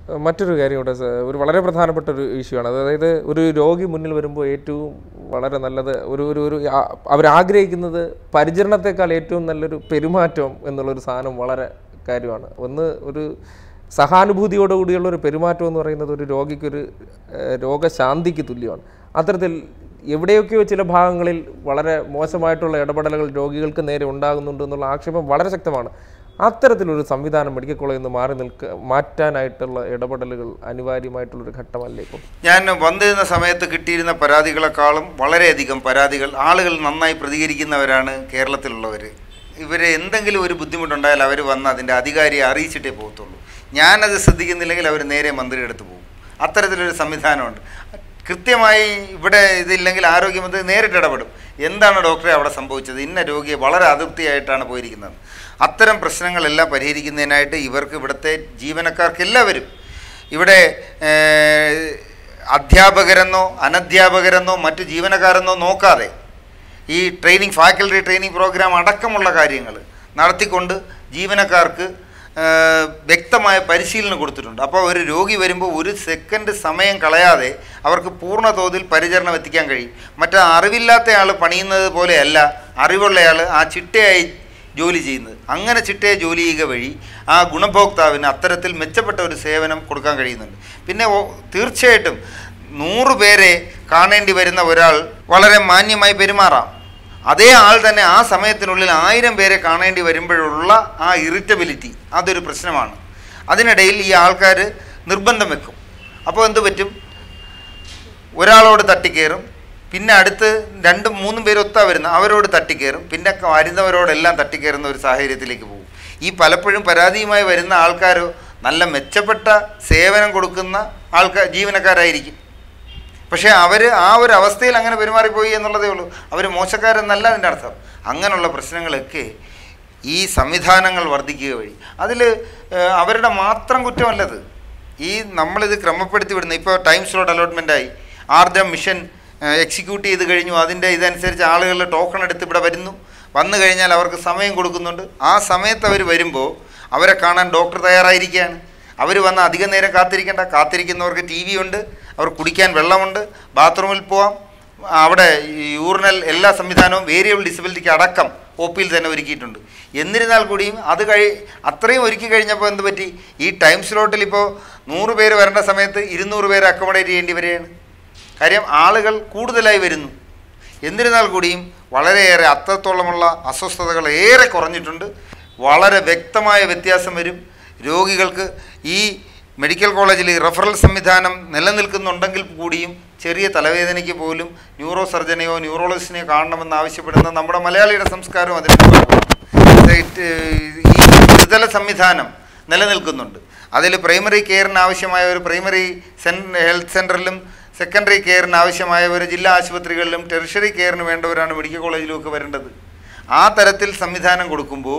മറ്റൊരു കാര്യം കൂടെ സ- ഒരു വളരെ പ്രധാനപ്പെട്ട ഒരു ഇഷ്യൂ ആണ് അതായത് ഒരു രോഗി മുന്നിൽ വരുമ്പോൾ ഏറ്റവും വളരെ നല്ലത് ഒരു ഒരു ഒരു ആ- അവരാഗ്രഹിക്കുന്നത് പരിചരണത്തെക്കാൾ ഏറ്റവും നല്ലൊരു പെരുമാറ്റം എന്നുള്ളൊരു സാധനം വളരെ കാര്യമാണ് ഒന്ന് ഒരു സഹാനുഭൂതിയോടുകൂടിയുള്ള ഒരു പെരുമാറ്റം എന്ന് പറയുന്നത് ഒരു രോഗിക്കൊരു ഏഹ്, രോഗശാന്തിക്ക് തുല്യമാണ് അത്തരത്തിൽ എവിടെയൊക്കെയോ ചില ഭാഗങ്ങളിൽ വളരെ മോശമായിട്ടുള്ള ഇടപെടലുകൾ രോഗികൾക്ക് നേരെ ഉണ്ടാകുന്നുണ്ട് എന്നുള്ള ആക്ഷേപം വളരെ ശക്തമാണ് അത്തരത്തിലൊരു സംവിധാനം മെഡിക്കൽ കോളേജിൽ നിന്ന് മാറി നിൽക്ക മാറ്റാനായിട്ടുള്ള ഇടപെടലുകൾ അനിവാര്യമായിട്ടുള്ളൊരു ഘട്ടമല്ലേ ഇപ്പോൾ ഞാൻ വന്നിരുന്ന സമയത്ത് കിട്ടിയിരുന്ന പരാതികളെക്കാളും വളരെയധികം പരാതികൾ ആളുകൾ നന്നായി പ്രതികരിക്കുന്നവരാണ് കേരളത്തിലുള്ളവർ ഇവർ എന്തെങ്കിലും ഒരു ബുദ്ധിമുട്ടുണ്ടായാൽ അവർ വന്ന് അതിൻ്റെ അധികാരിയെ അറിയിച്ചിട്ടേ പോകത്തുള്ളൂ ഞാനത് ശ്രദ്ധിക്കുന്നില്ലെങ്കിൽ അവർ നേരെ മന്ത്രിയുടെ അടുത്ത് പോകും അത്തരത്തിലൊരു സംവിധാനമുണ്ട് കൃത്യമായി ഇവിടെ ഇതില്ലെങ്കിൽ ആരോഗ്യമന്ത്രി നേരിട്ട് ഇടപെടും എന്താണ് ഡോക്ടറെ അവിടെ സംഭവിച്ചത് ഇന്ന രോഗിയെ വളരെ അതൃപ്തിയായിട്ടാണ് പോയിരിക്കുന്നത് അത്തരം പ്രശ്നങ്ങളെല്ലാം പരിഹരിക്കുന്നതിനായിട്ട് ഇവർക്ക് ഇവിടുത്തെ ജീവനക്കാർക്ക് എല്ലാവരും ഇവിടെ ഏഹ്, അധ്യാപകരെന്നോ അനധ്യാപകരെന്നോ മറ്റു ജീവനക്കാരെന്നോ നോക്കാതെ ഈ ട്രെയിനിങ് ഫാക്കൽറ്റി ട്രെയിനിങ് പ്രോഗ്രാം അടക്കമുള്ള കാര്യങ്ങൾ നടത്തിക്കൊണ്ട് ജീവനക്കാർക്ക് ഏഹ്, വ്യക്തമായ പരിശീലനം കൊടുത്തിട്ടുണ്ട് അപ്പോൾ ഒരു രോഗി വരുമ്പോൾ ഒരു സെക്കൻഡ് സമയം കളയാതെ അവർക്ക് പൂർണ്ണ തോതിൽ പരിചരണം എത്തിക്കാൻ കഴിയും മറ്റേ അറിവില്ലാത്ത ആൾ പണിയുന്നത് പോലെയല്ല അറിവുള്ളയാൾ ആ ചിട്ടയായി ജോലി ചെയ്യുന്നത് അങ്ങനെ ചിട്ടയെ ജോലി ചെയ്യുക വഴി ആ ഗുണഭോക്താവിന് അത്തരത്തിൽ മെച്ചപ്പെട്ട ഒരു സേവനം കൊടുക്കാൻ കഴിയുന്നുണ്ട് പിന്നെ ഓ- തീർച്ചയായിട്ടും നൂറ് പേരെ കാണേണ്ടി വരുന്ന ഒരാൾ വളരെ മാന്യമായി പെരുമാറാം അതേ ആൾ തന്നെ ആ സമയത്തിനുള്ളിൽ ആയിരം പേരെ കാണേണ്ടി വരുമ്പോഴുള്ള ആ ഇറിറ്റബിലിറ്റി അതൊരു പ്രശ്നമാണ് അതിനിടയിൽ ഈ ആൾക്കാർ നിർബന്ധം വെക്കും അപ്പോൾ എന്ത് പറ്റും ഒരാളോട് തട്ടിക്കയറും പിന്നെ അടുത്ത് രണ്ടും മൂന്നും പേര് ഒത്താ വരുന്ന അവരോട് തട്ടിക്കയറും പിന്നെ വരുന്നവരോടെല്ലാം തട്ടിക്കയറുന്ന ഒരു സാഹചര്യത്തിലേക്ക് പോകും ഈ പലപ്പോഴും പരാതിയുമായി വരുന്ന ആൾക്കാരോ നല്ല മെച്ചപ്പെട്ട സേവനം കൊടുക്കുന്ന ആൾക്കാർ ജീവനക്കാരായിരിക്കും പക്ഷേ അവർ ആ ഒരു അവസ്ഥയിൽ അങ്ങനെ പെരുമാറിപ്പോയി എന്നുള്ളതേ ഉള്ളൂ അവർ മോശക്കാരെന്നല്ല അതിൻ്റെ അർത്ഥം അങ്ങനെയുള്ള പ്രശ്നങ്ങളൊക്കെ ഈ സംവിധാനങ്ങൾ വർദ്ധിക്കുക വഴി അതിൽ അവരുടെ മാത്രം കുറ്റമല്ലത് ഈ നമ്മളിത് ക്രമപ്പെടുത്തി വിടുന്ന ഇപ്പോൾ ടൈം സ്ലോട്ട് അലോട്ട്മെൻറ്റായി ആർദ്രം മിഷൻ എക്സിക്യൂട്ട് ചെയ്ത് കഴിഞ്ഞു അതിൻ്റെ ഇതനുസരിച്ച് ആളുകൾ ടോക്കൺ എടുത്ത് ഇവിടെ വരുന്നു വന്നു കഴിഞ്ഞാൽ അവർക്ക് സമയം കൊടുക്കുന്നുണ്ട് ആ സമയത്ത് അവർ വരുമ്പോൾ അവരെ കാണാൻ ഡോക്ടർ തയ്യാറായിരിക്കുകയാണ് അവർ വന്ന് അധികം നേരം കാത്തിരിക്കേണ്ട കാത്തിരിക്കുന്നവർക്ക് ടി വി ഉണ്ട് അവർ കുടിക്കാൻ വെള്ളമുണ്ട് ബാത്റൂമിൽ പോവാം അവിടെ യൂറിനൽ എല്ലാ സംവിധാനവും വേരിയബിൾ ഡിസബിലിറ്റിക്ക് അടക്കം ഒ പിയിൽ തന്നെ ഒരുക്കിയിട്ടുണ്ട് എന്നിരുന്നാൽ കൂടിയും അത് കഴി അത്രയും ഒരുക്കി കഴിഞ്ഞപ്പോൾ എന്ത് പറ്റി ഈ ടൈം സ്ലോട്ടിൽ ഇപ്പോൾ നൂറ് പേര് വരേണ്ട സമയത്ത് ഇരുന്നൂറ് പേര് അക്കോമഡേറ്റ് ചെയ്യേണ്ടി വരികയാണ് കാര്യം ആളുകൾ കൂടുതലായി വരുന്നു എന്നിരുന്നാൽ കൂടിയും വളരെയേറെ അത്രത്തോളമുള്ള അസ്വസ്ഥതകൾ ഏറെ കുറഞ്ഞിട്ടുണ്ട് വളരെ വ്യക്തമായ വ്യത്യാസം വരും രോഗികൾക്ക് ഈ മെഡിക്കൽ കോളേജിൽ ഈ റെഫറൽ സംവിധാനം നിലനിൽക്കുന്നുണ്ടെങ്കിൽ കൂടിയും ചെറിയ തലവേദനയ്ക്ക് പോലും ന്യൂറോ സർജനെയോ ന്യൂറോളജിസ്റ്റിനെയോ കാണണമെന്ന് ആവശ്യപ്പെടുന്ന നമ്മുടെ മലയാളിയുടെ സംസ്കാരവും അതിന് ഭാഗമാണ്. ഇത് ഈ ത്രിതല സംവിധാനം നിലനിൽക്കുന്നുണ്ട് അതിൽ പ്രൈമറി കെയറിന് ആവശ്യമായ ഒരു പ്രൈമറി സെൻ ഹെൽത്ത് സെൻറ്ററിലും സെക്കൻഡറി കെയറിന് ആവശ്യമായ ഒരു ജില്ലാ ആശുപത്രികളിലും ടെറിഷറി കെയറിന് വേണ്ടവരാണ് മെഡിക്കൽ കോളേജിലുമൊക്കെ വരേണ്ടത് ആ തരത്തിൽ സംവിധാനം കൊടുക്കുമ്പോൾ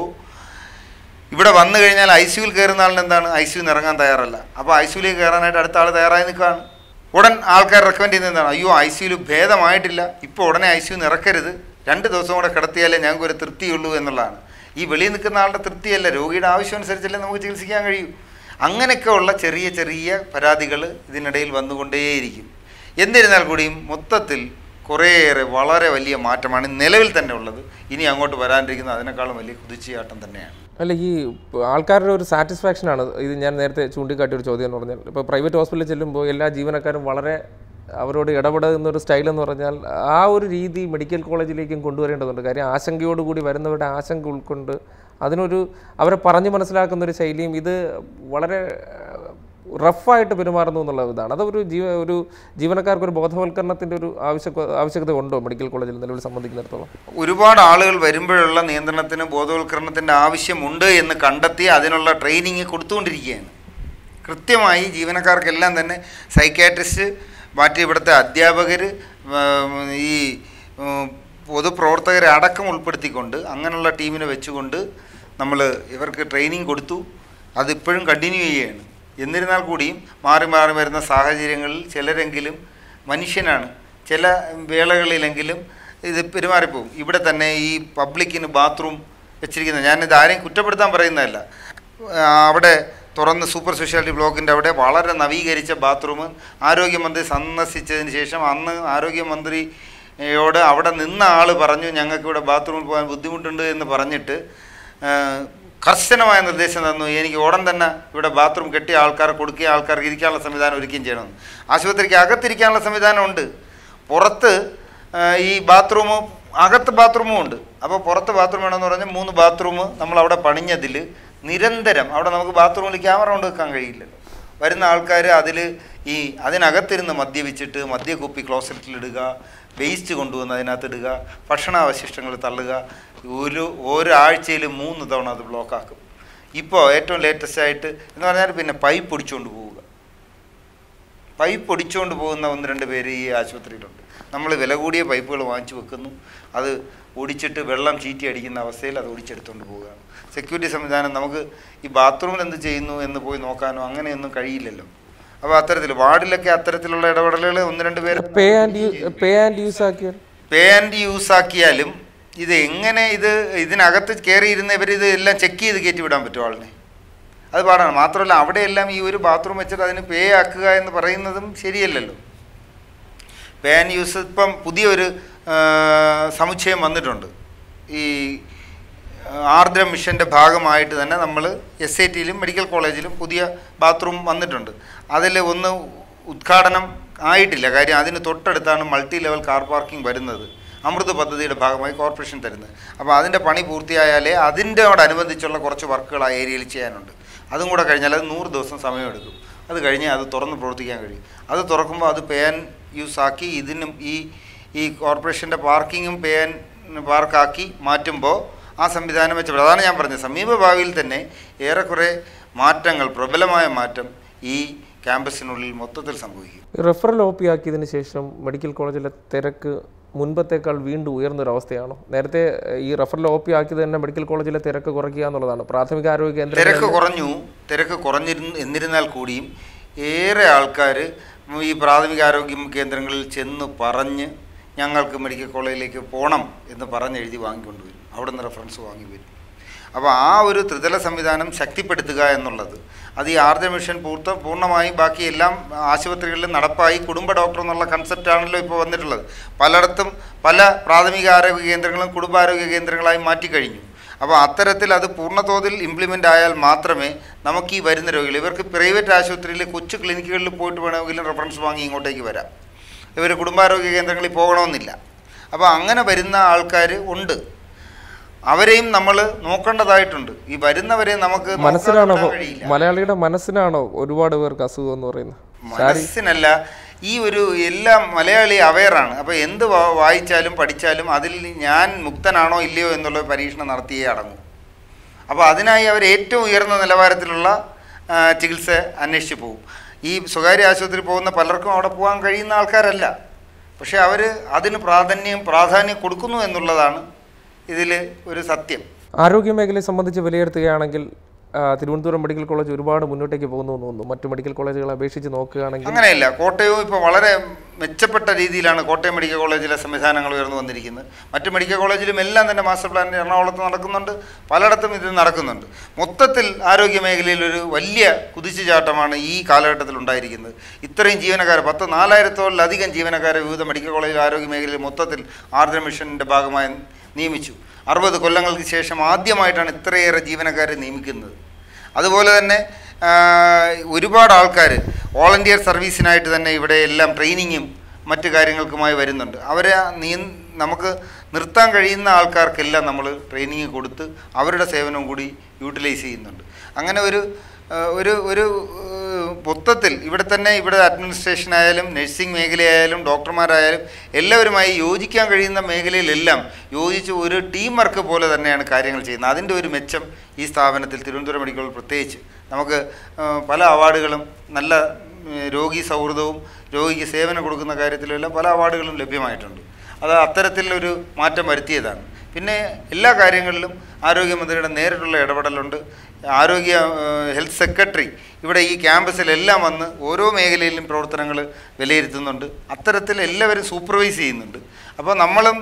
ഇവിടെ വന്നു കഴിഞ്ഞാൽ ഐ സിയുവിൽ കയറുന്ന ആളിന് എന്താണ് ഐ സിയുന്ന് ഇറങ്ങാൻ തയ്യാറല്ല അപ്പോൾ ഐ സിയുലേക്ക് കയറാനായിട്ട് അടുത്ത ആൾ തയ്യാറായി നിൽക്കുകയാണ് ഉടൻ ആൾക്കാർ റെക്കമെൻഡ് ചെയ്യുന്നത് എന്താണ് അയ്യോ ഐ സിയുൽ ഭേദമായിട്ടില്ല ഇപ്പോൾ ഉടനെ ഐ സിയുന്ന് ഇറക്കരുത് രണ്ട് ദിവസം കൂടെ കിടത്തിയാലേ ഞങ്ങൾക്ക് ഒരു തൃപ്തിയുള്ളൂ എന്നുള്ളതാണ് ഈ വെളിയിൽ നിൽക്കുന്ന ആളുടെ തൃപ്തിയല്ല രോഗിയുടെ ആവശ്യം അനുസരിച്ചല്ലേ നമുക്ക് ചികിത്സിക്കാൻ കഴിയൂ അങ്ങനെയൊക്കെ ഉള്ള ചെറിയ ചെറിയ പരാതികൾ ഇതിനിടയിൽ വന്നുകൊണ്ടേയിരിക്കും എന്നിരുന്നാൽ കൂടിയും മൊത്തത്തിൽ കുറേയേറെ വളരെ വലിയ മാറ്റമാണ് നിലവിൽ തന്നെ ഉള്ളത് ഇനി അങ്ങോട്ട് വരാനിരിക്കുന്ന അതിനേക്കാളും വലിയ കുതിച്ചുചാട്ടം തന്നെയാണ് അല്ല ഈ പ- ആൾക്കാരുടെ ഒരു സാറ്റിസ്ഫാക്ഷൻ ആണ് ഇത് ഞാൻ നേരത്തെ ചൂണ്ടിക്കാട്ടിയ ഒരു ചോദ്യം എന്ന് പറഞ്ഞാൽ ഇപ്പോൾ പ്രൈവറ്റ് ഹോസ്പിറ്റലിൽ ചെല്ലുമ്പോൾ എല്ലാ ജീവനക്കാരും വളരെ അവരോട് ഇടപെടുന്ന ഒരു സ്റ്റൈൽ എന്ന് പറഞ്ഞാൽ ആ ഒരു രീതി മെഡിക്കൽ കോളേജിലേക്കും കൊണ്ടുവരേണ്ടതുണ്ട് കാര്യം ആശങ്കയോടുകൂടി വരുന്നവരുടെ ആശങ്ക ഉൾക്കൊണ്ട് അതിനൊരു അവരെ പറഞ്ഞു മനസ്സിലാക്കുന്ന ഒരു ശൈലിയും ഇത് വളരെ റഫായിട്ട് പെരുമാറുന്നു എന്നുള്ള ഇതാണ് അതൊരു ജീവ ഒരു ജീവനക്കാർക്ക് ഒരു ബോധവൽക്കരണത്തിൻ്റെ ഒരു ആവശ്യക ആവശ്യകത ഉണ്ടോ മെഡിക്കൽ കോളേജിൽ നിലവിൽ സംബന്ധിക്കുന്നിടത്തോളം ഒരുപാട് ആളുകൾ വരുമ്പോഴുള്ള നിയന്ത്രണത്തിന് ബോധവൽക്കരണത്തിൻ്റെ ആവശ്യമുണ്ട് എന്ന് കണ്ടെത്തി അതിനുള്ള ട്രെയിനിങ് കൊടുത്തുകൊണ്ടിരിക്കുകയാണ് കൃത്യമായി ജീവനക്കാർക്കെല്ലാം തന്നെ സൈക്കാട്രിസ്റ്റ് മറ്റ് ഇവിടുത്തെ അധ്യാപകർ ഈ ഉം, പൊതുപ്രവർത്തകരെ അടക്കം ഉൾപ്പെടുത്തിക്കൊണ്ട് അങ്ങനെയുള്ള ടീമിനെ വെച്ചുകൊണ്ട് നമ്മൾ ഇവർക്ക് ട്രെയിനിങ് കൊടുത്തു അതിപ്പോഴും കണ്ടിന്യൂ ചെയ്യുകയാണ് എന്നിരുന്നാൽ കൂടിയും മാറി മാറി വരുന്ന സാഹചര്യങ്ങളിൽ ചിലരെങ്കിലും മനുഷ്യനാണ് ചില വേളകളിലെങ്കിലും ഇത് പെരുമാറിപ്പോവും ഇവിടെ തന്നെ ഈ പബ്ലിക്കിന് ബാത്റൂം വെച്ചിരിക്കുന്നത് ഞാനിത് ആരെയും കുറ്റപ്പെടുത്താൻ പറയുന്നതല്ല ആ, അവിടെ തുറന്ന് സൂപ്പർ സ്പെഷ്യാലിറ്റി ബ്ലോക്കിൻ്റെ അവിടെ വളരെ നവീകരിച്ച ബാത്റൂം ആരോഗ്യമന്ത്രി സന്ദർശിച്ചതിന് ശേഷം അന്ന് ആരോഗ്യമന്ത്രിയോട് അവിടെ നിന്ന ആൾ പറഞ്ഞു ഞങ്ങൾക്ക് ഇവിടെ ബാത്റൂമിൽ പോകാൻ ബുദ്ധിമുട്ടുണ്ട് എന്ന് പറഞ്ഞിട്ട് ആ, കർശനമായ നിർദ്ദേശം തന്നു എനിക്ക് ഉടൻ തന്നെ ഇവിടെ ബാത്റൂം കെട്ടിയ ആൾക്കാർ കൊടുക്കുകയും ആൾക്കാർക്ക് ഇരിക്കാനുള്ള സംവിധാനം ഒരുക്കുകയും ചെയ്യണമെന്ന് ആശുപത്രിക്ക് അകത്തിരിക്കാനുള്ള സംവിധാനം ഉണ്ട് പുറത്ത് ആ, ഈ ബാത്റൂം അകത്ത് ബാത്റൂമും ഉണ്ട് അപ്പോൾ പുറത്ത് ബാത്റൂം വേണമെന്ന് പറഞ്ഞാൽ മൂന്ന് ബാത്റൂം നമ്മൾ അവിടെ പണിഞ്ഞതിൽ നിരന്തരം അവിടെ നമുക്ക് ബാത്റൂമിൽ ക്യാമറ കൊണ്ട് വെക്കാൻ കഴിയില്ലല്ലോ വരുന്ന ആൾക്കാർ അതിൽ ഈ അതിനകത്തിരുന്ന് മദ്യപിച്ചിട്ട് മദ്യക്കുപ്പി ക്ലോസറ്റിലിടുക വേസ്റ്റ് കൊണ്ടുവന്ന് അതിനകത്ത് ഇടുക ഭക്ഷണാവശിഷ്ടങ്ങൾ തള്ളുക ഒരു ഒരാഴ്ചയിൽ മൂന്ന് തവണ അത് ബ്ലോക്കാക്കും ഇപ്പോൾ ഏറ്റവും ലേറ്റസ്റ്റ് ആയിട്ട് എന്ന് പറഞ്ഞാൽ പിന്നെ പൈപ്പ് ഒടിച്ചുകൊണ്ട് പോവുക പൈപ്പ് ഒടിച്ചുകൊണ്ട് പോകുന്ന ഒന്ന് രണ്ട് പേര് ഈ ആശുപത്രിയിലുണ്ട് നമ്മൾ വില കൂടിയ പൈപ്പുകൾ വാങ്ങിച്ചു വെക്കുന്നു അത് ഒടിച്ചിട്ട് വെള്ളം ചീറ്റി അടിക്കുന്ന അവസ്ഥയിൽ അത് ഒടിച്ചെടുത്തുകൊണ്ട് പോവുകയാണ് സെക്യൂരിറ്റി സംവിധാനം നമുക്ക് ഈ ബാത്റൂമിൽ എന്ത് ചെയ്യുന്നു എന്ന് പോയി നോക്കാനോ അങ്ങനെയൊന്നും കഴിയില്ലല്ലോ അപ്പോൾ അത്തരത്തിൽ വാർഡിലൊക്കെ അത്തരത്തിലുള്ള ഇടപെടലുകൾ ഒന്ന് രണ്ട് പേര് pay and pay and use ആക്കിയാൽ പേ ആൻഡ് യൂസ് ആക്കിയാലും ഇത് എങ്ങനെ ഇത് ഇതിനകത്ത് കയറിയിരുന്ന ഇവർ ഇത് എല്ലാം ചെക്ക് ചെയ്ത് കയറ്റി വിടാൻ പറ്റുമോ ആളിനെ അത് പാടാണ് മാത്രമല്ല അവിടെയെല്ലാം ഈ ഒരു ബാത്റൂം വെച്ചിട്ട് അതിന് പേ ആക്കുക എന്ന് പറയുന്നതും ശരിയല്ലല്ലോ പേ ആൻഡ് യൂസ് ഇപ്പം പുതിയൊരു ആ, സമുച്ചയം വന്നിട്ടുണ്ട് ഈ ആ, ആർദ്ര മിഷൻ്റെ ഭാഗമായിട്ട് തന്നെ നമ്മൾ എസ് ഐ ടിയിലും മെഡിക്കൽ കോളേജിലും പുതിയ ബാത്റൂം വന്നിട്ടുണ്ട് അതിൽ ഒന്ന് ഉദ്ഘാടനം ആയിട്ടില്ല കാര്യം അതിന് തൊട്ടടുത്താണ് മൾട്ടി ലെവൽ കാർ പാർക്കിംഗ് വരുന്നത് അമൃത് പദ്ധതിയുടെ ഭാഗമായി കോർപ്പറേഷൻ തരുന്നത് അപ്പോൾ അതിൻ്റെ പണി പൂർത്തിയായാലേ അതിൻ്റെയോടനുബന്ധിച്ചുള്ള കുറച്ച് വർക്കുകൾ ആ ഏരിയയിൽ ചെയ്യാനുണ്ട് അതും കൂടെ കഴിഞ്ഞാൽ അത് നൂറ് ദിവസം സമയമെടുക്കും അത് കഴിഞ്ഞ് അത് തുറന്ന് പ്രവർത്തിക്കാൻ കഴിയും അത് തുറക്കുമ്പോൾ അത് പേ ആൻഡ് യൂസ് ആക്കി ഇതിനും ഈ ഈ കോർപ്പറേഷൻ്റെ പാർക്കിങ്ങും പേ ആൻഡ് പാർക്കാക്കി മാറ്റുമ്പോൾ ആ സംവിധാനം വെച്ച് അതാണ് ഞാൻ പറഞ്ഞത് സമീപ ഭാവിയിൽ തന്നെ ഏറെക്കുറെ മാറ്റങ്ങൾ പ്രബലമായ മാറ്റം ഈ ക്യാമ്പസിനുള്ളിൽ മൊത്തത്തിൽ സംഭവിക്കും റെഫറൽ ഒ പി ആക്കിയതിന് ശേഷം മെഡിക്കൽ കോളേജിലെ തിരക്ക് മുൻപത്തേക്കാൾ വീണ്ടും ഉയർന്നൊരവസ്ഥയാണോ നേരത്തെ ഏഹ്, ഈ റെഫറൽ ഒ പി ആക്കിയത് തന്നെ മെഡിക്കൽ കോളേജിലെ തിരക്ക് കുറയ്ക്കുക എന്നുള്ളതാണ് പ്രാഥമിക ആരോഗ്യ കേന്ദ്രം തിരക്ക് കുറഞ്ഞു തിരക്ക് കുറഞ്ഞിരുന്നു എന്നിരുന്നാൽ കൂടിയും ഏറെ ആൾക്കാർ ഈ പ്രാഥമിക ആരോഗ്യ കേന്ദ്രങ്ങളിൽ ചെന്ന് പറഞ്ഞ് ഞങ്ങൾക്ക് മെഡിക്കൽ കോളേജിലേക്ക് പോകണം എന്ന് പറഞ്ഞെഴുതി വാങ്ങിക്കൊണ്ടുവരും അവിടെ നിന്ന് റെഫറൻസ് വാങ്ങി വരും അപ്പോൾ ആ ഒരു ത്രിതല സംവിധാനം ശക്തിപ്പെടുത്തുക എന്നുള്ളത് അത് ഈ ആർദ്ര മിഷൻ പൂർത്ത പൂർണ്ണമായും ബാക്കി എല്ലാം ആശുപത്രികളിലും നടപ്പായി കുടുംബ ഡോക്ടർ എന്നുള്ള കൺസെപ്റ്റാണല്ലോ ഇപ്പോൾ വന്നിട്ടുള്ളത് പലയിടത്തും പല പ്രാഥമിക ആരോഗ്യ കേന്ദ്രങ്ങളും കുടുംബാരോഗ്യ കേന്ദ്രങ്ങളായി മാറ്റിക്കഴിഞ്ഞു അപ്പോൾ അത്തരത്തിൽ അത് പൂർണ്ണതോതിൽ ഇംപ്ലിമെൻ്റ് ആയാൽ മാത്രമേ നമുക്ക് ഈ വരുന്ന രോഗികൾ ഇവർക്ക് പ്രൈവറ്റ് ആശുപത്രിയിൽ കൊച്ചു ക്ലിനിക്കുകളിൽ പോയിട്ട് വേണമെങ്കിലും റെഫറൻസ് വാങ്ങി ഇങ്ങോട്ടേക്ക് വരാം ഇവർ കുടുംബാരോഗ്യ കേന്ദ്രങ്ങളിൽ പോകണമെന്നില്ല അപ്പോൾ അങ്ങനെ വരുന്ന ആൾക്കാർ ഉണ്ട് അവരെയും നമ്മൾ നോക്കേണ്ടതായിട്ടുണ്ട് ഈ വരുന്നവരെ നമുക്ക് നോക്കാതെ മനസ്സിനാണോ വിടാൻ കഴിയില്ല. മലയാളിയുടെ മനസ്സിനാണോ ഒരുപാട് പേർക്ക് അസുഖം എന്ന് പറയുന്നത് മനസ്സിനല്ല ഈ ഒരു എല്ലാം മലയാളി അവെയറാണ് അപ്പോൾ എന്ത് വാ- വായിച്ചാലും പഠിച്ചാലും അതിൽ ഞാൻ മുക്തനാണോ ഇല്ലയോ എന്നുള്ള പരീക്ഷണം നടത്തിയേ അടങ്ങൂ അപ്പോൾ അതിനായി അവർ ഏറ്റവും ഉയർന്ന നിലവാരത്തിലുള്ള ആ, ചികിത്സ അന്വേഷിച്ച് പോകും ഈ സ്വകാര്യ ആശുപത്രി പോകുന്ന പലർക്കും അവിടെ പോകാൻ കഴിയുന്ന ആൾക്കാരല്ല പക്ഷേ അവർ അതിന് പ്രാധാന്യം പ്രാധാന്യം കൊടുക്കുന്നു എന്നുള്ളതാണ് ഇതിൽ ഒരു സത്യം ആരോഗ്യ മേഖലയെ സംബന്ധിച്ച് വിലയിരുത്തുകയാണെങ്കിൽ ആ, തിരുവനന്തപുരം മെഡിക്കൽ കോളേജ് ഒരുപാട് മുന്നോട്ടേക്ക് പോകുന്നു എന്ന് തോന്നുന്നു മറ്റു മെഡിക്കൽ കോളേജുകളെ അപേക്ഷിച്ച് നോക്കുകയാണെങ്കിൽ അങ്ങനെയല്ല കോട്ടയവും ഇപ്പോൾ വളരെ മെച്ചപ്പെട്ട രീതിയിലാണ് കോട്ടയം മെഡിക്കൽ കോളേജിലെ സംവിധാനങ്ങൾ ഉയർന്നു വന്നിരിക്കുന്നത് മറ്റ് മെഡിക്കൽ കോളേജിലും എല്ലാം തന്നെ മാസ്റ്റർ പ്ലാൻ എറണാകുളത്ത് നടക്കുന്നുണ്ട് പലയിടത്തും ഇത് നടക്കുന്നുണ്ട് മൊത്തത്തിൽ ആരോഗ്യ മേഖലയിൽ ഒരു വലിയ കുതിച്ചുചാട്ടമാണ് ഈ കാലഘട്ടത്തിൽ ഉണ്ടായിരിക്കുന്നത് ഇത്രയും ജീവനക്കാർ പത്ത് നാലായിരത്തോളധികം ജീവനക്കാരെ വിവിധ മെഡിക്കൽ കോളേജ് ആരോഗ്യ മേഖലയിൽ മൊത്തത്തിൽ ആർദ്ര മിഷൻ്റെ ഭാഗമായി നിയമിച്ചു അറുപത് കൊല്ലങ്ങൾക്ക് ശേഷം ആദ്യമായിട്ടാണ് ഇത്രയേറെ ജീവനക്കാരെ നിയമിക്കുന്നത് അതുപോലെ തന്നെ ആ, ഒരുപാട് ആൾക്കാർ വോളണ്ടിയർ സർവീസിനായിട്ട് തന്നെ ഇവിടെ എല്ലാം ട്രെയിനിങ്ങും മറ്റു കാര്യങ്ങൾക്കുമായി വരുന്നുണ്ട് അവരെ നിയ നമുക്ക് നിർത്താൻ കഴിയുന്ന ആൾക്കാർക്കെല്ലാം നമ്മൾ ട്രെയിനിങ് കൊടുത്ത് അവരുടെ സേവനവും കൂടി യൂട്ടിലൈസ് ചെയ്യുന്നുണ്ട് അങ്ങനെ ഒരു ആ, ഒരു ഒരു ഏഹ്, മൊത്തത്തിൽ ഇവിടെ തന്നെ ഇവിടെ അഡ്മിനിസ്ട്രേഷൻ ആയാലും നഴ്സിംഗ് മേഖലയായാലും ഡോക്ടർമാരായാലും എല്ലാവരുമായി യോജിക്കാൻ കഴിയുന്ന മേഖലയിലെല്ലാം യോജിച്ച് ഒരു ടീം വർക്ക് പോലെ തന്നെയാണ് കാര്യങ്ങൾ ചെയ്യുന്നത് അതിൻ്റെ ഒരു മെച്ചം ഈ സ്ഥാപനത്തിൽ തിരുവനന്തപുരം മെഡിക്കൽ കോളേജ് പ്രത്യേകിച്ച് നമുക്ക് ആ, പല അവാർഡുകളും നല്ല ഉം, രോഗി സൗഹൃദവും രോഗിക്ക് സേവനം കൊടുക്കുന്ന കാര്യത്തിലെല്ലാം പല അവാർഡുകളും ലഭ്യമായിട്ടുണ്ട് അത് അത്തരത്തിലൊരു മാറ്റം വരുത്തിയതാണ് പിന്നെ എല്ലാ കാര്യങ്ങളിലും ആരോഗ്യമന്ത്രിയുടെ നേരിട്ടുള്ള ഇടപെടലുണ്ട് ആരോഗ്യ ഏഹ്, ഹെൽത്ത് സെക്രട്ടറി ഇവിടെ ഈ ക്യാമ്പസിലെല്ലാം വന്ന് ഓരോ മേഖലയിലും പ്രവർത്തനങ്ങൾ വിലയിരുത്തുന്നുണ്ട് അത്തരത്തിൽ എല്ലാവരും സൂപ്പർവൈസ് ചെയ്യുന്നുണ്ട് അപ്പോൾ നമ്മളും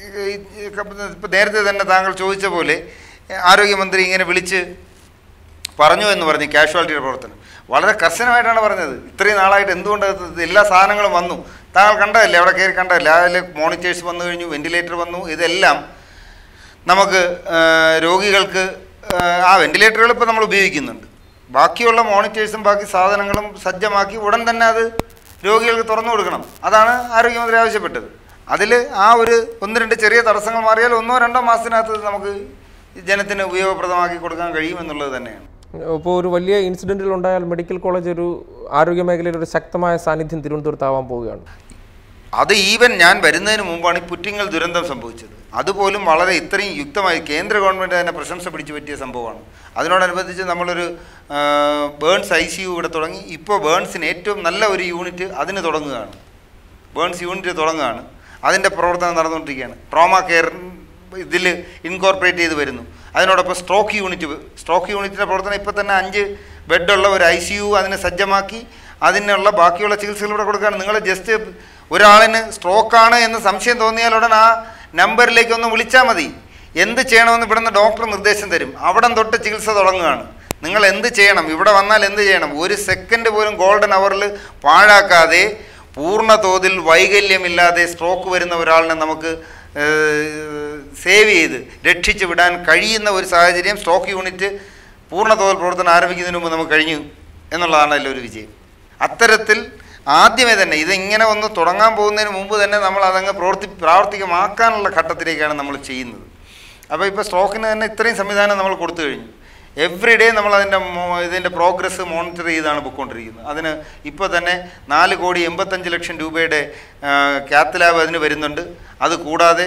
ഇപ്പോൾ നേരത്തെ തന്നെ താങ്കൾ ചോദിച്ച പോലെ ഏഹ്, ആരോഗ്യമന്ത്രി ഇങ്ങനെ വിളിച്ച് പറഞ്ഞു എന്ന് പറഞ്ഞു കാഷ്വാലിറ്റിയുടെ പ്രവർത്തനം വളരെ കർശനമായിട്ടാണ് പറഞ്ഞത് ഇത്രയും നാളായിട്ട് എന്തുകൊണ്ട് ഇത് എല്ലാ സാധനങ്ങളും വന്നു താങ്കൾ കണ്ടതല്ലേ അവിടെ കയറി കണ്ടതല്ലേ അതിൽ മോണിറ്റേഴ്സ് വന്നു കഴിഞ്ഞു വെന്റിലേറ്റർ വന്നു ഇതെല്ലാം നമുക്ക് ആ, രോഗികൾക്ക് ആ, ആ വെന്റിലേറ്ററുകൾ ഇപ്പോൾ നമ്മൾ ഉപയോഗിക്കുന്നുണ്ട് ബാക്കിയുള്ള മോണിറ്റേഴ്സും ബാക്കി സാധനങ്ങളും സജ്ജമാക്കി ഉടൻ തന്നെ അത് രോഗികൾക്ക് തുറന്നു കൊടുക്കണം അതാണ് ആരോഗ്യമന്ത്രി ആവശ്യപ്പെട്ടത് അതിൽ ആ ഒരു ഒന്ന് രണ്ട് ചെറിയ തടസ്സങ്ങൾ മാറിയാൽ ഒന്നോ രണ്ടോ മാസത്തിനകത്ത് നമുക്ക് ജനത്തിന് ഉപയോഗപ്രദമാക്കി കൊടുക്കാൻ കഴിയുമെന്നുള്ളത് തന്നെയാണ് ഇപ്പോൾ ഒരു വലിയ ഇൻസിഡൻറ്റുകൾ ഉണ്ടായാൽ മെഡിക്കൽ കോളേജ് ഒരു ആരോഗ്യ മേഖലയിൽ ഒരു ശക്തമായ സാന്നിധ്യം തിരുവനന്തപുരത്താവാൻ പോവുകയാണ് അത് ഈവൻ ഞാൻ വരുന്നതിന് മുമ്പാണ് ഈ പുറ്റിങ്ങൽ ദുരന്തം സംഭവിച്ചത് അതുപോലും വളരെ ഇത്രയും യുക്തമായി കേന്ദ്ര ഗവൺമെൻറ് തന്നെ പ്രശംസ പിടിച്ചു പറ്റിയ സംഭവമാണ് അതിനോടനുബന്ധിച്ച് നമ്മളൊരു ആ, ബേൺസ് ഐ സി യു ഇവിടെ തുടങ്ങി ഇപ്പോൾ ബേൺസിന് ഏറ്റവും നല്ല ഒരു യൂണിറ്റ് അതിന് തുടങ്ങുകയാണ് ബേൺസ് യൂണിറ്റ് തുടങ്ങുകയാണ് അതിൻ്റെ പ്രവർത്തനം നടന്നുകൊണ്ടിരിക്കുകയാണ് ട്രോമ കെയർ ഇതിൽ ഇൻകോർപ്പറേറ്റ് ചെയ്ത് വരുന്നു അതിനോടൊപ്പം സ്ട്രോക്ക് യൂണിറ്റ് സ്ട്രോക്ക് യൂണിറ്റിൻ്റെ പ്രവർത്തനം ഇപ്പോൾ തന്നെ അഞ്ച് ബെഡുള്ള ഒരു ഐ സി യു അതിനെ സജ്ജമാക്കി അതിനുള്ള ബാക്കിയുള്ള ചികിത്സകൾ ഇവിടെ കൊടുക്കുകയാണ് നിങ്ങൾ ജസ്റ്റ് ഒരാളിന് സ്ട്രോക്കാണ് എന്ന് സംശയം തോന്നിയാൽ ഉടൻ ആ നമ്പറിലേക്ക് ഒന്ന് വിളിച്ചാൽ മതി എന്ത് ചെയ്യണമെന്ന് ഇവിടുന്ന് ഡോക്ടർ നിർദ്ദേശം തരും അവിടം തൊട്ട് ചികിത്സ തുടങ്ങുകയാണ് നിങ്ങൾ എന്ത് ചെയ്യണം ഇവിടെ വന്നാൽ എന്ത് ചെയ്യണം ഒരു സെക്കൻഡ് പോലും ഗോൾഡൻ അവറിൽ പാഴാക്കാതെ പൂർണ്ണ തോതിൽ വൈകല്യമില്ലാതെ സ്ട്രോക്ക് വരുന്ന ഒരാളിനെ നമുക്ക് സേവ് ചെയ്ത് രക്ഷിച്ച് വിടാൻ കഴിയുന്ന ഒരു സാഹചര്യം സ്ട്രോക്ക് യൂണിറ്റ് പൂർണ്ണ തോതിൽ പ്രവർത്തനം ആരംഭിക്കുന്നതിന് മുമ്പ് നമുക്ക് കഴിഞ്ഞു എന്നുള്ളതാണ് അതിലൊരു വിജയം അത്തരത്തിൽ ആദ്യമേ തന്നെ ഇതിങ്ങനെ ഒന്ന് തുടങ്ങാൻ പോകുന്നതിന് മുമ്പ് തന്നെ നമ്മൾ അതങ്ങ് പ്രവർത്തി പ്രാവർത്തികമാക്കാനുള്ള ഘട്ടത്തിലേക്കാണ് നമ്മൾ ചെയ്യുന്നത് അപ്പോൾ ഇപ്പോൾ സ്ട്രോക്കിന് തന്നെ ഇത്രയും സംവിധാനം നമ്മൾ കൊടുത്തു കഴിഞ്ഞു എവറി ഡേ നമ്മൾ അതിൻ്റെ ഇതിൻ്റെ പ്രോഗ്രസ് മോണിറ്റർ ചെയ്താണ് പോയിക്കൊണ്ടിരിക്കുന്നത് അതിന് ഇപ്പോൾ തന്നെ നാല് കോടി എൺപത്തഞ്ച് ലക്ഷം രൂപയുടെ ക്യാത്ത് ലാബ് അതിന് വരുന്നുണ്ട് അത് കൂടാതെ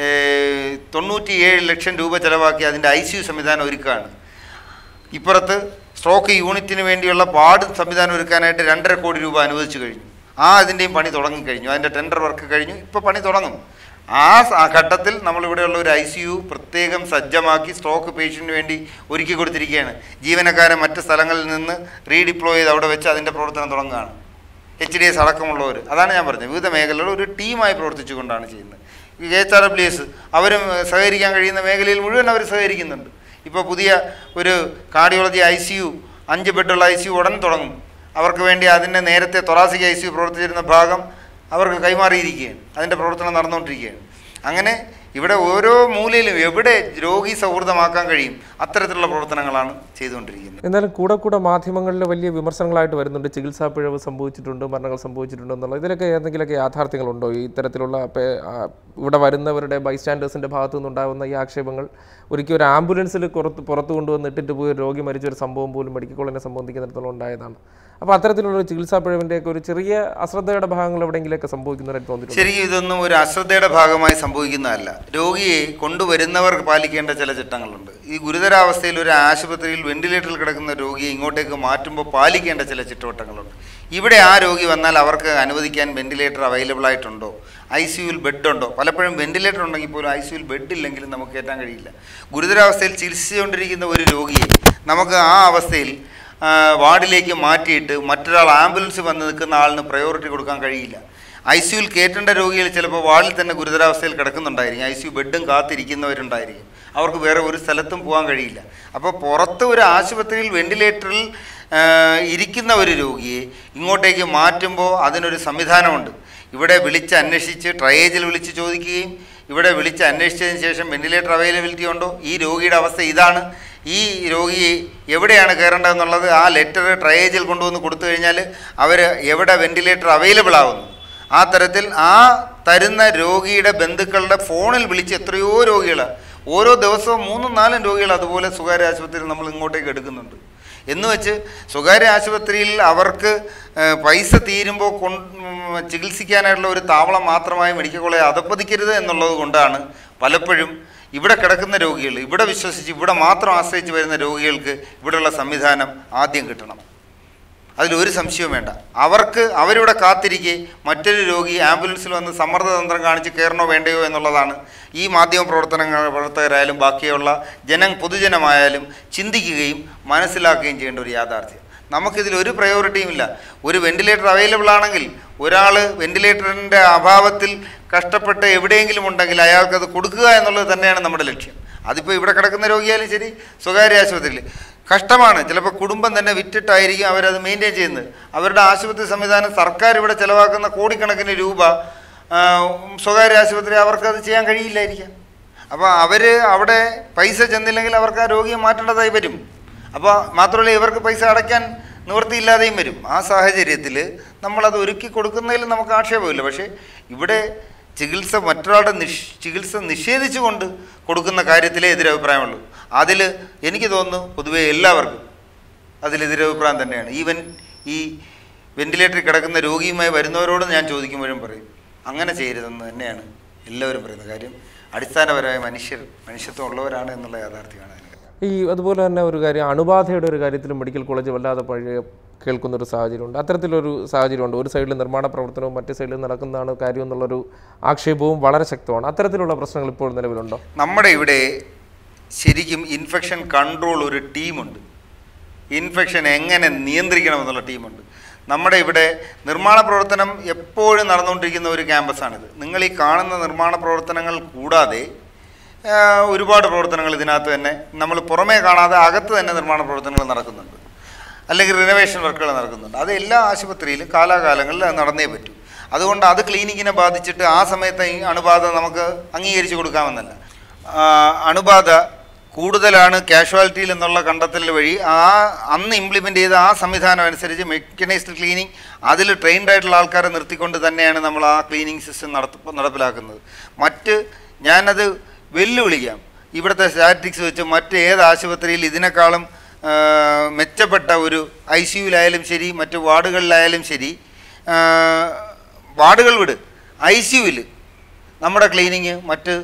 ഏഹ്, തൊണ്ണൂറ്റിയേഴ് ലക്ഷം രൂപ ചിലവാക്കി അതിൻ്റെ ഐ സി യു സംവിധാനം ഒരുക്കുകയാണ് ഇപ്പുറത്ത് സ്ട്രോക്ക് യൂണിറ്റിന് വേണ്ടിയുള്ള പാട് സംവിധാനം ഒരുക്കാനായിട്ട് രണ്ടര കോടി രൂപ അനുവദിച്ചു കഴിഞ്ഞു ആ അതിൻ്റെയും പണി തുടങ്ങിക്കഴിഞ്ഞു അതിൻ്റെ ടെൻഡർ വർക്ക് കഴിഞ്ഞു ഇപ്പോൾ പണി തുടങ്ങും ആ സ- ആ ഘട്ടത്തിൽ നമ്മളിവിടെയുള്ള ഒരു ഐ സി യു പ്രത്യേകം സജ്ജമാക്കി സ്ട്രോക്ക് പേഷ്യൻറ്റിന് വേണ്ടി ഒരുക്കി കൊടുത്തിരിക്കുകയാണ് ജീവനക്കാരെ മറ്റ് സ്ഥലങ്ങളിൽ നിന്ന് റീഡിപ്ലോയ് ചെയ്ത് അവിടെ വെച്ച് അതിൻ്റെ പ്രവർത്തനം തുടങ്ങുകയാണ് എച്ച് ഡി എസ് അടക്കമുള്ളവർ അതാണ് ഞാൻ പറഞ്ഞത് വിവിധ മേഖലകളിൽ ഒരു ടീമായി പ്രവർത്തിച്ചുകൊണ്ടാണ് ചെയ്യുന്നത് ഈ എച്ച് ആർ ഡബ്ല്യു എസ് അവരും ഏഹ്, സഹകരിക്കാൻ കഴിയുന്ന മേഖലയിൽ മുഴുവൻ അവർ സഹകരിക്കുന്നുണ്ട് ഇപ്പോൾ പുതിയ ഒരു കാർഡിയോളജി ഐ സി യു അഞ്ച് ബെഡുള്ള ഐ സി യു ഉടൻ തുടങ്ങും അവർക്ക് വേണ്ടി അതിൻ്റെ നേരത്തെ തൊറാസിക് ഐ സി യു പ്രവർത്തിച്ചിരുന്ന ഭാഗം അവർക്ക് കൈമാറിയിരിക്കുകയാണ് അതിൻ്റെ പ്രവർത്തനം നടന്നുകൊണ്ടിരിക്കുകയാണ് അങ്ങനെ ഇവിടെ ഓരോ മൂലയിലും എവിടെ രോഗി സൗഹൃദമാക്കാൻ കഴിയും അത്തരത്തിലുള്ള പ്രവർത്തനങ്ങളാണ് ചെയ്തുകൊണ്ടിരിക്കുന്നത് എന്നാലും കൂടെ കൂടെ മാധ്യമങ്ങളിൽ വലിയ വിമർശനങ്ങളായിട്ട് വരുന്നുണ്ട് ചികിത്സാ പിഴവ് സംഭവിച്ചിട്ടുണ്ട് മരണങ്ങൾ സംഭവിച്ചിട്ടുണ്ട് എന്നുള്ളത് ഇതിലൊക്കെ ഏതെങ്കിലുമൊക്കെ യാഥാർത്ഥ്യങ്ങളുണ്ടോ ഈ ഇത്തരത്തിലുള്ള പേ- ആ, ഇവിടെ വരുന്നവരുടെ ബൈസ്റ്റാൻഡേഴ്സിൻ്റെ ഭാഗത്തു നിന്നുണ്ടാകുന്ന ഈ ആക്ഷേപങ്ങൾ ഒരിക്കൽ ഒരു ആംബുലൻസിൽ പുറത്ത് പുറത്ത് കൊണ്ടുവന്ന് ഇട്ടിട്ട് പോയി ഒരു രോഗി മരിച്ച ഒരു സംഭവം പോലും മെഡിക്കൽ കോളേജിനെ സംബന്ധിക്കുന്നിടത്തോളം ഉണ്ടായതാണ് അപ്പോൾ അത്തരത്തിലുള്ള ഒരു ചികിത്സാ പിഴവിൻ്റെയൊക്കെ ഒരു ചെറിയ അശ്രദ്ധയുടെ ഭാഗങ്ങൾ എവിടെയെങ്കിലുമൊക്കെ സംഭവിക്കുന്നതായിട്ട് തോന്നിയിട്ടുണ്ട് ശരിക്കും ഇതൊന്നും ഒരു അശ്രദ്ധയുടെ ഭാഗമായി സംഭവിക്കുന്നതല്ല രോഗിയെ കൊണ്ടുവരുന്നവർ പാലിക്കേണ്ട ചില ചട്ടങ്ങളുണ്ട് ഈ ഗുരുതരാവസ്ഥയിൽ ഒരു ആശുപത്രിയിൽ വെന്റിലേറ്ററിൽ കിടക്കുന്ന രോഗിയെ ഇങ്ങോട്ടേക്ക് മാറ്റുമ്പോൾ പാലിക്കേണ്ട ചില ചുറ്റുവട്ടങ്ങളുണ്ട് ഇവിടെ ആ രോഗി വന്നാൽ അവർക്ക് അനുവദിക്കാൻ വെന്റിലേറ്റർ അവൈലബിൾ ആയിട്ടുണ്ടോ ഐ സി യുവിൽ ബെഡ് ഉണ്ടോ പലപ്പോഴും വെന്റിലേറ്റർ ഉണ്ടെങ്കിൽ പോലും ഐ സി യുവിൽ ബെഡ് ഇല്ലെങ്കിലും നമുക്ക് കയറ്റാൻ കഴിയില്ല ഗുരുതരാവസ്ഥയിൽ ചികിത്സിച്ചുകൊണ്ടിരിക്കുന്ന ഒരു രോഗിയെ നമുക്ക് ആ അവസ്ഥയിൽ ആ, വാർഡിലേക്ക് മാറ്റിയിട്ട് മറ്റൊരാൾ ആംബുലൻസ് വന്ന് നിൽക്കുന്ന ആളിന് പ്രയോറിറ്റി കൊടുക്കാൻ കഴിയില്ല ഐ സിയുൽ കയറ്റേണ്ട രോഗികൾ ചിലപ്പോൾ വാർഡിൽ തന്നെ ഗുരുതരാവസ്ഥയിൽ കിടക്കുന്നുണ്ടായിരിക്കും ഐ സി യു ബെഡും കാത്തിരിക്കുന്നവരുണ്ടായിരിക്കും അവർക്ക് വേറെ ഒരു സ്ഥലത്തും പോകാൻ കഴിയില്ല അപ്പോൾ പുറത്ത് ഒരു ആശുപത്രിയിൽ വെന്റിലേറ്ററിൽ ആ, ഇരിക്കുന്ന ഒരു രോഗിയെ ഇങ്ങോട്ടേക്ക് മാറ്റുമ്പോൾ അതിനൊരു സംവിധാനമുണ്ട് ഇവിടെ വിളിച്ച് അന്വേഷിച്ച് ട്രയേജിൽ വിളിച്ച് ചോദിക്കുകയും ഇവിടെ വിളിച്ച് അന്വേഷിച്ചതിന് ശേഷം വെന്റിലേറ്റർ അവൈലബിലിറ്റി ഉണ്ടോ ഈ രോഗിയുടെ അവസ്ഥ ഇതാണ് ഈ രോഗി എവിടെയാണ് കയറേണ്ടതെന്നുള്ളത് ആ ലെറ്റർ ട്രയേജിൽ കൊണ്ടുവന്ന് കൊടുത്തു കഴിഞ്ഞാൽ അവർ എവിടെ വെന്റിലേറ്റർ അവൈലബിൾ ആവുന്നു ആ തരത്തിൽ ആ തരുന്ന രോഗിയുടെ ബന്ധുക്കളുടെ ഫോണിൽ വിളിച്ച് എത്രയോ രരോഗികൾ ഓരോ ദിവസവും മൂന്നും നാലും രോഗികൾ അതുപോലെ സ്വകാര്യ ആശുപത്രിയിൽ നമ്മൾ ഇങ്ങോട്ടേക്ക് എടുക്കുന്നുണ്ട് എന്ന് വെച്ച് സ്വകാര്യ ആശുപത്രിയിൽ അവർക്ക് ഏഹ്, പൈസ തീരുമ്പോൾ കൊണ്ട് ഉം, ചികിത്സിക്കാനായിട്ടുള്ള ഒരു താവളം മാത്രമായി മെഡിക്കൽ കോളേജ് അധപ്പതിക്കരുത് എന്നുള്ളത് കൊണ്ടാണ് പലപ്പോഴും ഇവിടെ കിടക്കുന്ന രോഗികൾ ഇവിടെ വിശ്വസിച്ച് ഇവിടെ മാത്രം ആശ്രയിച്ച് വരുന്ന രോഗികൾക്ക് ഇവിടെയുള്ള സംവിധാനം ആദ്യം കിട്ടണം അതിലൊരു സംശയവും വേണ്ട അവർക്ക് അവരിവിടെ കാത്തിരിക്കെ മറ്റൊരു രോഗി ആംബുലൻസിൽ വന്ന് സമ്മർദ്ദതന്ത്രം കാണിച്ച് കയറണോ വേണ്ടയോ എന്നുള്ളതാണ് ഈ മാധ്യമ പ്രവർത്തനങ്ങൾ പ്രവർത്തകരായാലും ബാക്കിയുള്ള ജനം പൊതുജനമായാലും ചിന്തിക്കുകയും മനസ്സിലാക്കുകയും ചെയ്യേണ്ട ഒരു യാഥാർത്ഥ്യം നമുക്കിതിൽ ഒരു പ്രയോറിറ്റിയും ഇല്ല ഒരു വെന്റിലേറ്റർ അവൈലബിൾ ആണെങ്കിൽ ഒരാൾ വെന്റിലേറ്ററിൻ്റെ അഭാവത്തിൽ കഷ്ടപ്പെട്ട് എവിടെയെങ്കിലും ഉണ്ടെങ്കിൽ അയാൾക്കത് കൊടുക്കുക എന്നുള്ളത് തന്നെയാണ് നമ്മുടെ ലക്ഷ്യം അതിപ്പോൾ ഇവിടെ കിടക്കുന്ന രോഗിയായാലും ശരി സ്വകാര്യ ആശുപത്രിയിൽ കഷ്ടമാണ് ചിലപ്പോൾ കുടുംബം തന്നെ വിറ്റിട്ടായിരിക്കും അവരത് മെയിൻറ്റെയിൻ ചെയ്യുന്നത് അവരുടെ ആശുപത്രി സംവിധാനം സർക്കാർ ഇവിടെ ചിലവാക്കുന്ന കോടിക്കണക്കിന് രൂപ ആ, സ്വകാര്യ ആശുപത്രി അവർക്കത് ചെയ്യാൻ കഴിയില്ലായിരിക്കാം അപ്പോൾ അവർ അവിടെ പൈസ ചെന്നില്ലെങ്കിൽ അവർക്ക് ആ രോഗിയെ മാറ്റേണ്ടതായി വരും അപ്പോൾ മാത്രമല്ല ഇവർക്ക് പൈസ അടയ്ക്കാൻ നിവൃത്തിയില്ലാതെയും വരും ആ സാഹചര്യത്തിൽ നമ്മളത് ഒരുക്കി കൊടുക്കുന്നതിൽ നമുക്ക് ആക്ഷേപമില്ല പക്ഷേ ഇവിടെ ചികിത്സ മറ്റൊരാളുടെ നിഷ് ചികിത്സ നിഷേധിച്ചുകൊണ്ട് കൊടുക്കുന്ന കാര്യത്തിലേ എതിരഭിപ്രായമുള്ളൂ അതിൽ എനിക്ക് തോന്നുന്നു പൊതുവെ എല്ലാവർക്കും അതിൽ എതിരഭിപ്രായം തന്നെയാണ് ഈവൻ ഈ വെന്റിലേറ്ററിൽ കിടക്കുന്ന രോഗിയുമായി വരുന്നവരോട് ഞാൻ ചോദിക്കുമ്പോഴും പറയും അങ്ങനെ ചെയ്യരുതെന്ന് തന്നെയാണ് എല്ലാവരും പറയുന്ന കാര്യം അടിസ്ഥാനപരമായ മനുഷ്യർ മനുഷ്യത്വം ഉള്ളവരാണ് എന്നുള്ള യാഥാർത്ഥ്യമാണ് അതിന് ഈ അതുപോലെ തന്നെ ഒരു കാര്യം അണുബാധയുടെ ഒരു കാര്യത്തിലും മെഡിക്കൽ കോളേജ് വല്ലാതെ പഴയ കേൾക്കുന്ന ഒരു സാഹചര്യമുണ്ട് അത്തരത്തിലൊരു സാഹചര്യമുണ്ട് ഒരു സൈഡിൽ നിർമ്മാണ പ്രവർത്തനവും മറ്റു സൈഡിൽ നടക്കുന്നതാണ് കാര്യം എന്നുള്ളൊരു ആക്ഷേപവും വളരെ ശക്തമാണ് അത്തരത്തിലുള്ള പ്രശ്നങ്ങൾ ഇപ്പോൾ നിലവിലുണ്ടോ നമ്മുടെ ഇവിടെ ശരിക്കും ഇൻഫെക്ഷൻ കൺട്രോൾ ഒരു ടീമുണ്ട് ഇൻഫെക്ഷൻ എങ്ങനെ നിയന്ത്രിക്കണമെന്നുള്ള ടീമുണ്ട് നമ്മുടെ ഇവിടെ നിർമ്മാണ പ്രവർത്തനം എപ്പോഴും നടന്നുകൊണ്ടിരിക്കുന്ന ഒരു ക്യാമ്പസാണിത് നിങ്ങൾ ഈ കാണുന്ന നിർമ്മാണ പ്രവർത്തനങ്ങൾ കൂടാതെ ആ, ഒരുപാട് പ്രവർത്തനങ്ങൾ ഇതിനകത്ത് തന്നെ നമ്മൾ പുറമേ കാണാതെ അകത്ത് തന്നെ നിർമ്മാണ പ്രവർത്തനങ്ങൾ നടക്കുന്നുണ്ട് അല്ലെങ്കിൽ റിനോവേഷൻ വർക്കുകൾ നടക്കുന്നുണ്ട് അത് എല്ലാ ആശുപത്രിയിലും കാലാകാലങ്ങളിൽ അത് നടന്നേ പറ്റൂ അതുകൊണ്ട് അത് ക്ലിനിക്കിനെ ബാധിച്ചിട്ട് ആ സമയത്ത് ഈ അണുബാധ നമുക്ക് അംഗീകരിച്ചു കൊടുക്കാമെന്നല്ല ആ, അണുബാധ കൂടുതലാണ് കാഷ്വാലിറ്റിയിൽ എന്നുള്ള കണ്ടെത്തൽ വഴി ആ അന്ന് ഇംപ്ലിമെൻ്റ് ചെയ്ത ആ സംവിധാനം അനുസരിച്ച് മെക്കനൈസ്ഡ് ക്ലീനിങ് അതിൽ ട്രെയിൻഡ് ആയിട്ടുള്ള ആൾക്കാരെ നിർത്തിക്കൊണ്ട് തന്നെയാണ് നമ്മൾ ആ ക്ലീനിങ് സിസ്റ്റം നടത്ത നടപ്പിലാക്കുന്നത് മറ്റ് ഞാനത് വെല്ലുവിളിക്കാം ഇവിടുത്തെ സ്റ്റാറ്റിക്സ് വെച്ച് മറ്റ് ഏത് ആശുപത്രിയിൽ ഇതിനേക്കാളും ആ, മെച്ചപ്പെട്ട ഒരു ഐ സിയുലായാലും ശരി മറ്റ് വാർഡുകളിലായാലും ശരി ആ, വാർഡുകൾ വിട് ഐ സിയുവിൽ നമ്മുടെ ക്ലീനിങ് മറ്റ്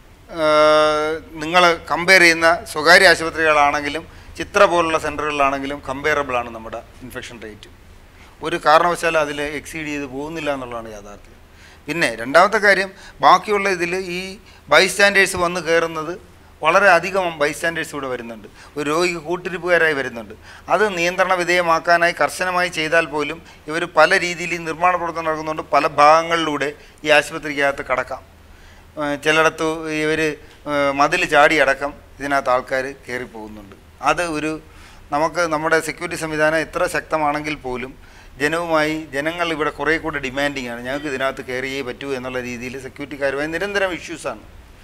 നിങ്ങൾ കമ്പയർ ചെയ്യുന്ന സ്വകാര്യ ആശുപത്രികളാണെങ്കിലും ചിത്ര പോലുള്ള സെൻറ്ററുകളിലാണെങ്കിലും കമ്പയറബിൾ ആണ് നമ്മുടെ ഇൻഫെക്ഷൻ റേറ്റ് ഒരു കാരണവശാലും അതിൽ എക്സീഡ് ചെയ്ത് പോകുന്നില്ല എന്നുള്ളതാണ് യാഥാർത്ഥ്യം പിന്നെ രണ്ടാമത്തെ കാര്യം ബാക്കിയുള്ള ഇതിൽ ഈ ബൈസ്റ്റാൻഡേഴ്സ് വന്ന് കയറുന്നത് വളരെ അധികം ബൈസ്റ്റാൻഡേഴ്സ് ഇവിടെ വരുന്നുണ്ട് ഒരു രോഗിക്ക് കൂട്ടിരിപ്പുകാരായി വരുന്നുണ്ട് അത് നിയന്ത്രണ വിധേയമാക്കാനായി കർശനമായി ചെയ്താൽ പോലും ഇവർ പല രീതിയിൽ ഈ നിർമ്മാണ പ്രവർത്തനം നടക്കുന്നുണ്ട് പല ഭാഗങ്ങളിലൂടെ ഈ ആശുപത്രിക്കകത്ത് കടക്കാം ഏഹ് ചിലയിടത്ത് ഇവർ മതിൽ ചാടി അടക്കം ഇതിനകത്ത് ആൾക്കാർ കയറി പോകുന്നുണ്ട് അത് ഒരു നമുക്ക് നമ്മുടെ സെക്യൂരിറ്റി സംവിധാനം എത്ര ശക്തമാണെങ്കിൽ പോലും ജനവുമായി ജനങ്ങൾ ഇവിടെ കുറേ കൂടെ ഡിമാൻഡിങ് ആണ് ഞങ്ങൾക്ക് ഇതിനകത്ത് കയറിയേ പറ്റൂ എന്നുള്ള രീതിയിൽ സെക്യൂരിറ്റിക്കാരുമായി നിരന്തരം ഇഷ്യൂസാണ്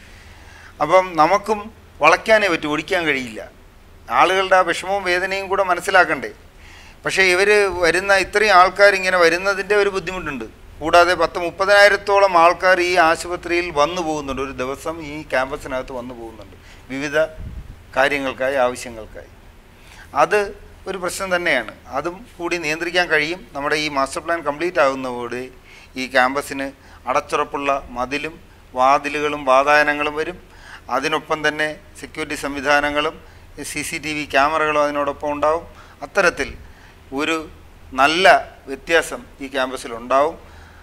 അപ്പം നമുക്കും വളയ്ക്കാനേ പറ്റൂ ഒടിക്കാൻ കഴിയില്ല ആളുകളുടെ ആ വിഷമവും വേദനയും കൂടെ മനസ്സിലാക്കണ്ടേ പക്ഷേ ഇവർ വരുന്ന ഇത്രയും ആൾക്കാർ ഇങ്ങനെ വരുന്നതിൻ്റെ ഒരു ബുദ്ധിമുട്ടുണ്ട് കൂടാതെ പത്ത് മുപ്പതിനായിരത്തോളം ആൾക്കാർ ഈ ആശുപത്രിയിൽ വന്നു പോകുന്നുണ്ട് ഒരു ദിവസം ഈ ക്യാമ്പസിനകത്ത് വന്നു പോകുന്നുണ്ട് വിവിധ കാര്യങ്ങൾക്കായി ആവശ്യങ്ങൾക്കായി അത് ഒരു പ്രശ്നം തന്നെയാണ് അതും കൂടി നിയന്ത്രിക്കാൻ കഴിയും നമ്മുടെ ഈ മാസ്റ്റർ പ്ലാൻ കംപ്ലീറ്റ് ആകുന്നതോടെ ഈ ക്യാമ്പസിന് അടച്ചുറപ്പുള്ള മതിലും വാതിലുകളും വാതായനങ്ങളും വരും അതിനൊപ്പം തന്നെ സെക്യൂരിറ്റി സംവിധാനങ്ങളും സി സി ടി വി ക്യാമറകളും അതിനോടൊപ്പം ഉണ്ടാവും അത്തരത്തിൽ ഒരു നല്ല വ്യത്യാസം ഈ ക്യാമ്പസിൽ ഉണ്ടാവും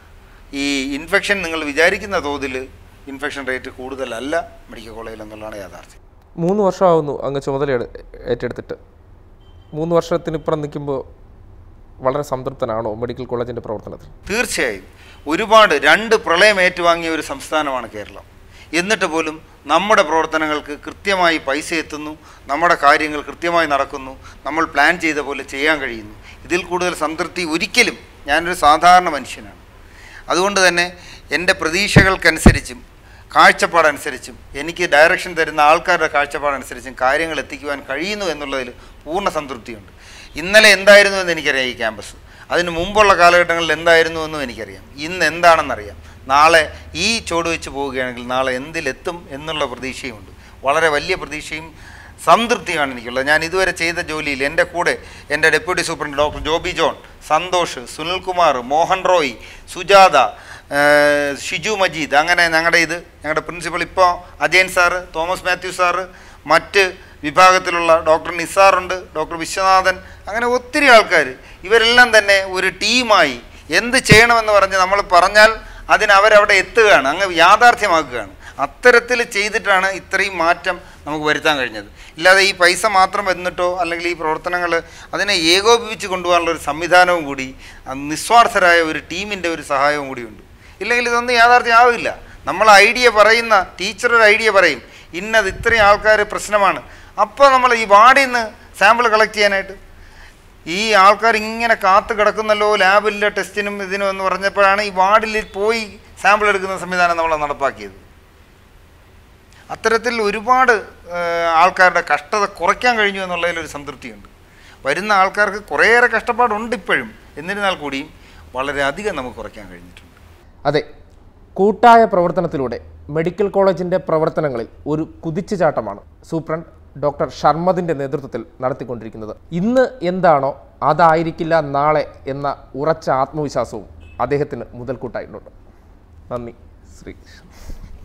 ഈ ഇൻഫെക്ഷൻ നിങ്ങൾ വിചാരിക്കുന്ന തോതിൽ ഇൻഫെക്ഷൻ റേറ്റ് കൂടുതലല്ല മെഡിക്കൽ കോളേജിൽ എന്നുള്ളതാണ് യാഥാർത്ഥ്യം മൂന്ന് വർഷമാവുന്നു അങ്ങ് ചുമതല എടു- ഏറ്റെടുത്തിട്ട് മൂന്ന് വർഷത്തിനിപ്പുറം നിൽക്കുമ്പോൾ വളരെ സംതൃപ്തനാണോ മെഡിക്കൽ കോളേജിൻ്റെ പ്രവർത്തനത്തിൽ തീർച്ചയായും ഒരുപാട് രണ്ട് പ്രളയം ഏറ്റുവാങ്ങിയ ഒരു സംസ്ഥാനമാണ് കേരളം എന്നിട്ട് പോലും നമ്മുടെ പ്രവർത്തനങ്ങൾക്ക് കൃത്യമായി പൈസ എത്തുന്നു നമ്മുടെ കാര്യങ്ങൾ കൃത്യമായി നടക്കുന്നു നമ്മൾ പ്ലാൻ ചെയ്ത പോലെ ചെയ്യാൻ കഴിയുന്നു ഇതിൽ കൂടുതൽ സംതൃപ്തി ഒരിക്കലും ഞാനൊരു സാധാരണ മനുഷ്യനാണ് അതുകൊണ്ട് തന്നെ എൻ്റെ പ്രതീക്ഷകൾക്കനുസരിച്ചും കാഴ്ചപ്പാടനുസരിച്ചും എനിക്ക് ഡയറക്ഷൻ തരുന്ന ആൾക്കാരുടെ കാഴ്ചപ്പാടനുസരിച്ചും കാര്യങ്ങൾ എത്തിക്കുവാൻ കഴിയുന്നു എന്നുള്ളതിൽ പൂർണ്ണ സംതൃപ്തിയുണ്ട് ഇന്നലെ എന്തായിരുന്നു എന്ന് എനിക്കറിയാം ഈ ക്യാമ്പസ് അതിന് മുമ്പുള്ള കാലഘട്ടങ്ങളിൽ എന്തായിരുന്നു എന്നും എനിക്കറിയാം ഇന്ന് എന്താണെന്നറിയാം നാളെ ഈ ചുവട് വെച്ച് പോവുകയാണെങ്കിൽ നാളെ എന്തിലെത്തും എന്നുള്ള പ്രതീക്ഷയുമുണ്ട് വളരെ വലിയ പ്രതീക്ഷയും സംതൃപ്തിയാണ് എനിക്കുള്ളത് ഞാൻ ഇതുവരെ ചെയ്ത ജോലിയിൽ എൻ്റെ കൂടെ എൻ്റെ deputy superintendent doctor Joby John Santhosh Sunilkumar Mohan Roy Sujatha ഏഹ് ഷിജു മജീദ് അങ്ങനെ ഞങ്ങളുടെ ഇത് ഞങ്ങളുടെ പ്രിൻസിപ്പൽ ഇപ്പോൾ അജയൻ സാറ് തോമസ് മാത്യു സാറ് മറ്റ് വിഭാഗത്തിലുള്ള ഡോക്ടർ നിസാറുണ്ട് ഡോക്ടർ വിശ്വനാഥൻ അങ്ങനെ ഒത്തിരി ആൾക്കാർ ഇവരെല്ലാം തന്നെ ഒരു ടീമായി എന്ത് ചെയ്യണമെന്ന് പറഞ്ഞ് നമ്മൾ പറഞ്ഞാൽ അതിന് അവരവിടെ എത്തുകയാണ് അങ്ങ് യാഥാർത്ഥ്യമാക്കുകയാണ് അത്തരത്തിൽ ചെയ്തിട്ടാണ് ഇത്രയും മാറ്റം നമുക്ക് വരുത്താൻ കഴിഞ്ഞത് ഇല്ലാതെ ഈ പൈസ മാത്രം വന്നിട്ടോ അല്ലെങ്കിൽ ഈ പ്രവർത്തനങ്ങൾ അതിനെ ഏകോപിപ്പിച്ച് കൊണ്ടുപോകാനുള്ള ഒരു സംവിധാനവും കൂടി ആ നിസ്വാർത്ഥരായ ഒരു ടീമിൻ്റെ ഒരു സഹായവും കൂടിയുണ്ട് ഇല്ലെങ്കിൽ ഇതൊന്നും യാഥാർത്ഥ്യമാവില്ല നമ്മൾ ഐഡിയ പറയുന്ന ടീച്ചർ ഒരു ഐഡിയ പറയും ഇന്നത് ഇത്രയും ആൾക്കാർ പ്രശ്നമാണ് അപ്പോൾ നമ്മൾ ഈ വാർഡിൽ നിന്ന് സാമ്പിൾ കളക്ട് ചെയ്യാനായിട്ട് ഈ ആൾക്കാർ ഇങ്ങനെ കാത്തു കിടക്കുന്നല്ലോ ലാബിലെ ടെസ്റ്റിനും ഇതിനും എന്ന് പറഞ്ഞപ്പോഴാണ് ഈ വാർഡിൽ പോയി സാമ്പിൾ എടുക്കുന്ന സംവിധാനം നമ്മൾ നടപ്പാക്കിയത് അത്തരത്തിൽ ഒരുപാട് ആ, ആൾക്കാരുടെ കഷ്ടത കുറയ്ക്കാൻ കഴിഞ്ഞു എന്നുള്ളതിലൊരു സംതൃപ്തിയുണ്ട് വരുന്ന ആൾക്കാർക്ക് കുറേയേറെ കഷ്ടപ്പാടുണ്ട് ഇപ്പോഴും എന്നിരുന്നാൽ കൂടിയും വളരെയധികം നമുക്ക് കുറയ്ക്കാൻ കഴിഞ്ഞിട്ടുണ്ട് അതെ കൂട്ടായ പ്രവർത്തനത്തിലൂടെ മെഡിക്കൽ കോളേജിൻ്റെ പ്രവർത്തനങ്ങളിൽ ഒരു കുതിച്ചുചാട്ടമാണ് സൂപ്രണ്ട് ഡോക്ടർ ഷർമദിൻ്റെ നേതൃത്വത്തിൽ നടത്തിക്കൊണ്ടിരിക്കുന്നത് ഇന്ന് എന്താണോ അതായിരിക്കില്ല നാളെ എന്ന ഉറച്ച ആത്മവിശ്വാസവും അദ്ദേഹത്തിന് മുതൽക്കൂട്ടായിട്ടുണ്ട് നന്ദി ശ്രീ